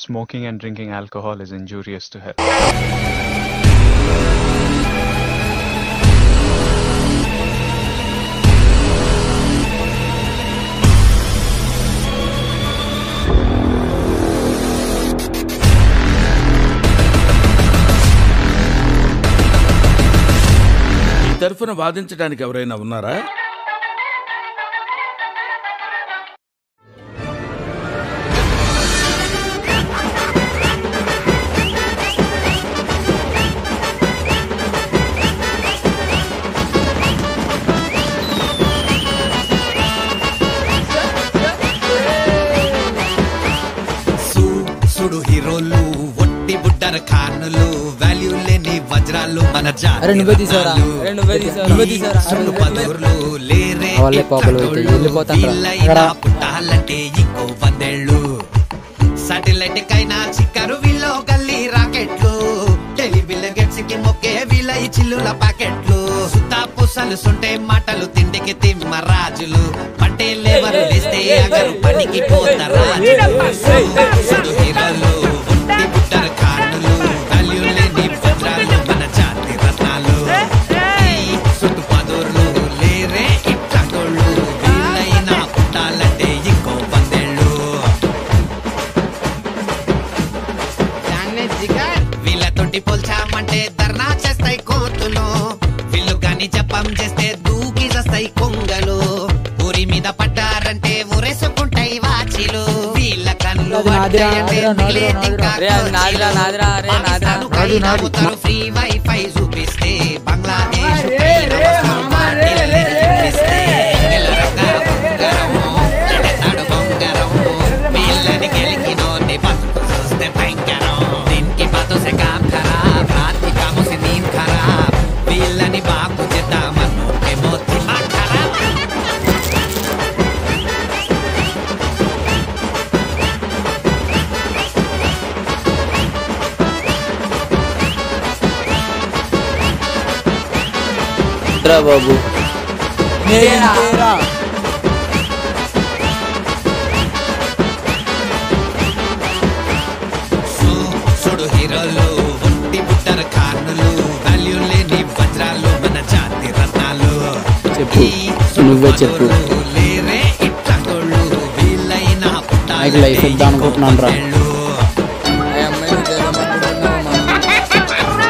smoking and drinking alcohol is injurious to health. ఈ తరఫున వాదించడానికి ఎవరైనా ఉన్నారా సు- సుడు హీరోలు ఒట్టి బుడ్డర ఖానులు వాల్యూ లేని వజ్రాలు మన జాతి అరే నువ్వే తీసావురా. రత్నాలు. అరే నువ్వే తీసావురా. నువ్వే తీసావురా. ఈ సుడు పదుర్లు లేరే వాళ్ళే పాపలు అయితే ఇట్లాంటోళ్ళు. వెళ్ళిపోతాండ్రా. వీళ్ళైనా పుట్టాలంటే ఇంకో వందేళ్ళు సాటిలైట్ కైనా చిక్కరు వీళ్ళు గల్లీ రాకెట్లు టెలివిజన్ గెట్స్ కి మొక్కే వీళ్ళ ఈ చిల్లుల ప్యాకెట్లు సుతా పుసలు సుంటే మాటలు తిండికి తిమ్మ రాజులు పంటే లేవరు వేస్తే అగరు పనికి పోత రాజులు సుడు హీరోలు ఒట్టి బుట్టర ఖానులు వాల్యూ లేని వజ్రాలు మన జాతి రత్నాలు ఈ సుట్టు పదూర్లు లేరే ఇట్లాంటోళ్ళు వీళ్ళైనా పుట్టాలంటే ఇంకో వందేళ్ళు వీళ్ళతోటి పోల్చామంటే ధర్నా చేస్తాయి కోతులు వీళ్ళు గాని జపం చేస్తే దూకి చేస్తాయి కొంగలు ఊరి మీద పడ్డారంటే ఊరేసుకుంటాయి వాచిలు వీళ్ళ కన్ను అది నాదిరా, పడ్డాయంటే నాదిరా, నాదిరా, మిగిలేది ఇంకా రే, అది నాదిరా, నాదిరా, అరే, నాదిరా. పాకిస్తాను కై నవ్వుతారు ఫ్రీ వైఫై చూపిస్తే బంగ్లాదేశ్ పై నమస్కారం పార్టీలే చూపిస్తే గెలరక బంగారము, ఎడతాడు బంగారము. వీళ్ళని గెలికినోని బతుకు చూస్తే భయంకరం. దీనికి బతుసే కామ్ ఖరాబ్, రాత్రి కాముసి నీంద్ ఖరాబ్. వీళ్ళని బాగు చేద్దామన్నోకేమో దిమాగ్ ఖరాబ్. రా బాబు నేరా సు- సుడు హీరోలు ఒట్టి బుట్టర ఖానులు వాల్యూ లేని వజ్రాలు మన జాతి రత్నాలు చెప్పు. ఈ సుడు నువ్వే చెప్పు. పదులు లేరే ఇట్లాంటోళ్ళు వీళ్ళైనా పుట్టాలంటే నాకు లైఫ్ ఇద్దాం అనుకుంటున్నాను రా. ఇంకో వందేళ్ళు. ఆ అమ్మాయిని చేద్దామనుకుంటున్నావా మనం?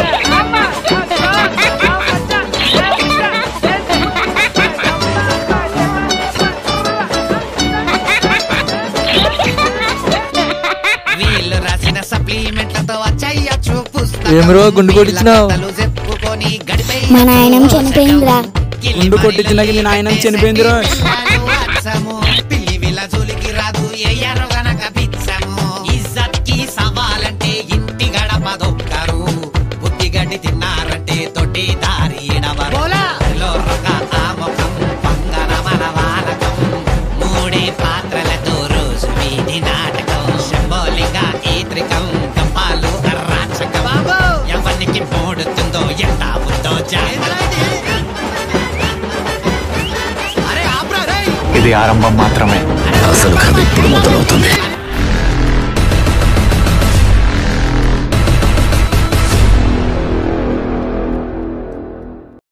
వీళ్ళు రాసిన సప్లిమెంట్లతో వచ్చయ్యచ్చు పుస్తకం. ఏం రో గుండు కొట్టించినావ్? వీళ్ళ కథలు చెప్పుకొని గడిపే మా నాయనమ్మ చనిపోయిందిరా. గుండు కొట్టించినాక మీ నాయనమ్మ చనిపోయిందిరా. అచ్చము, పిల్లి వీళ్ళ జోలికి రాదు ఎయ్యరు గనక పిచ్చము ఇజ్జత్ కి సవాలంటే ఇంటి గడప దొక్కరు బుద్ధి గడ్డి తిన్నారంటే తొట్టి దారి ఎడవరు లో రొక ఆముఖం పంగన మన వాలకం మూడే పాత్రలతో రోజు వీధి నాటకం సింబోలిక ఈత్రికం కపాలు అరాచకం ఎవరికి మూడుతుందో ఎంత ఉందో జాగ్రత్త అరే ఆప్రా రేయ్ ఇది ఆరంభం మాత్రమే అసలు కథ ఇప్పుడు మొదలవుతుంది